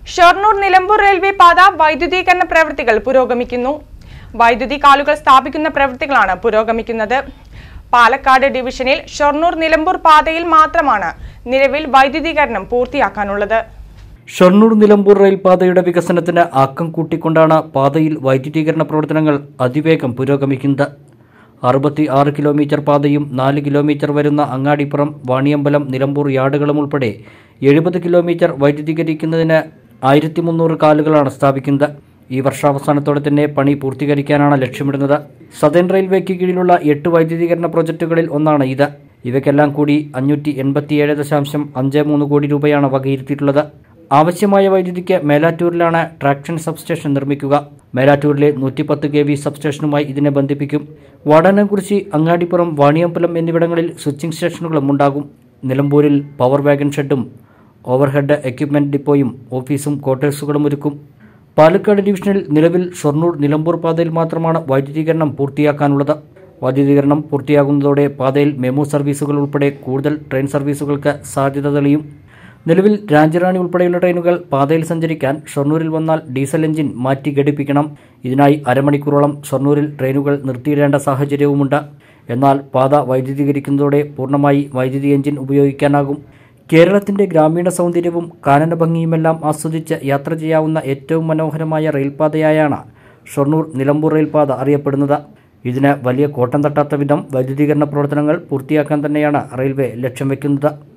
Shoranur Nilambur railway പാത വൈദ്യുതീകരണ പ്രവൃത്തികൾ പുരോഗമിക്കുന്നു വൈദ്യുതി കാലുകൾ സ്ഥാപിക്കുന്ന പ്രവൃത്തികളാണ് പുരോഗമിക്കുന്നത് പാലക്കാട് ഡിവിഷനിൽ ഷൊർണൂർ നിലമ്പൂർ പാതയിൽ മാത്രമാണ് നിലവിൽ വൈദ്യുതീകരണം പൂർത്തിയാക്കാനുള്ളത് ഷൊർണൂർ നിലമ്പൂർ റെയിൽപാതയുടെ വികസനത്തിന് ആക്കം കൂട്ടിക്കൊണ്ടാണ് പാതയിൽ വൈദ്യുതീകരണ പ്രവർത്തനങ്ങൾ അതിവേഗം പുരോഗമിക്കുന്നത് അറുപത്തി ആറ് കിലോമീറ്റർ പാതയും നാല് കിലോമീറ്റർ വരുന്ന അങ്ങാടിപ്പുറം വാണിയമ്പലം നിലമ്പൂർ യാർഡുകളും ഉൾപ്പെടെ എഴുപത് കിലോമീറ്റർ വൈദ്യുതീകരിക്കുന്നതിന് ആയിരത്തി മുന്നൂറ് കാലുകളാണ് സ്ഥാപിക്കുന്നത് ഈ വർഷാവസാനത്തോടെ തന്നെ പണി പൂർത്തീകരിക്കാനാണ് ലക്ഷ്യമിടുന്നത് സദേൺ റെയിൽവേക്ക് കീഴിലുള്ള എട്ട് വൈദ്യുതീകരണ പ്രോജക്റ്റുകളിൽ ഒന്നാണ് ഇത് ഇവയ്ക്കെല്ലാം കൂടി അഞ്ഞൂറ്റി എൺപത്തിയേഴ് ദശാംശം അഞ്ച് മൂന്ന് കോടി രൂപയാണ് വകയിരുത്തിയിട്ടുള്ളത് ആവശ്യമായ വൈദ്യുതിക്ക് മേലാറ്റൂരിലാണ് ട്രാക്ഷൻ സബ്സ്റ്റേഷൻ നിർമ്മിക്കുക മേലാറ്റൂരിലെ നൂറ്റിപ്പത്ത് കെ വി സബ്സ്റ്റേഷനുമായി ഇതിനെ ബന്ധിപ്പിക്കും വാടാനംകുറിച്ചി അങ്ങാടിപ്പുറം വാണിയമ്പലം എന്നിവിടങ്ങളിൽ സ്വിച്ചിംഗ് സ്റ്റേഷനുകളും ഉണ്ടാകും നിലമ്പൂരിൽ പവർ വാഗൺ ഷെഡും ഓവർഹെഡ് എക്യുപ്മെന്റ് ഡിപ്പോയും ഓഫീസും ക്വാർട്ടേഴ്സുകളും ഒരുക്കും പാലക്കാട് ഡിവിഷനിൽ നിലവിൽ ഷൊർണൂർ നിലമ്പൂർ പാതയിൽ മാത്രമാണ് വൈദ്യുതീകരണം പൂർത്തിയാക്കാനുള്ളത് വൈദ്യുതീകരണം പൂർത്തിയാകുന്നതോടെ പാതയിൽ മെമു സർവീസുകൾ ഉൾപ്പെടെ കൂടുതൽ ട്രെയിൻ സർവീസുകൾക്ക് സാധ്യത തെളിയും നിലവിൽ രാജ്യറാണി ഉൾപ്പെടെയുള്ള ട്രെയിനുകൾ പാതയിൽ സഞ്ചരിക്കാൻ ഷൊർണൂരിൽ വന്നാൽ ഡീസൽ എഞ്ചിൻ മാറ്റി ഘടിപ്പിക്കണം ഇതിനായി അരമണിക്കൂറോളം ഷൊർണൂരിൽ ട്രെയിനുകൾ നിർത്തിയിടേണ്ട സാഹചര്യവുമുണ്ട് എന്നാൽ പാത വൈദ്യുതീകരിക്കുന്നതോടെ പൂർണ്ണമായി വൈദ്യുതി എഞ്ചിൻ ഉപയോഗിക്കാനാകും കേരളത്തിന്റെ ഗ്രാമീണ സൗന്ദര്യവും കാനന ഭംഗിയുമെല്ലാം ആസ്വദിച്ച് യാത്ര ചെയ്യാവുന്ന ഏറ്റവും മനോഹരമായ റെയിൽപാതയായാണ് ഷൊർണൂർ നിലമ്പൂർ റെയിൽപാത അറിയപ്പെടുന്നത് ഇതിന് വലിയ കോട്ടം തട്ടാത്ത വിധം വൈദ്യുതീകരണ പ്രവർത്തനങ്ങൾ പൂർത്തിയാക്കാൻ തന്നെയാണ് റെയിൽവേ ലക്ഷ്യം വെക്കുന്നത്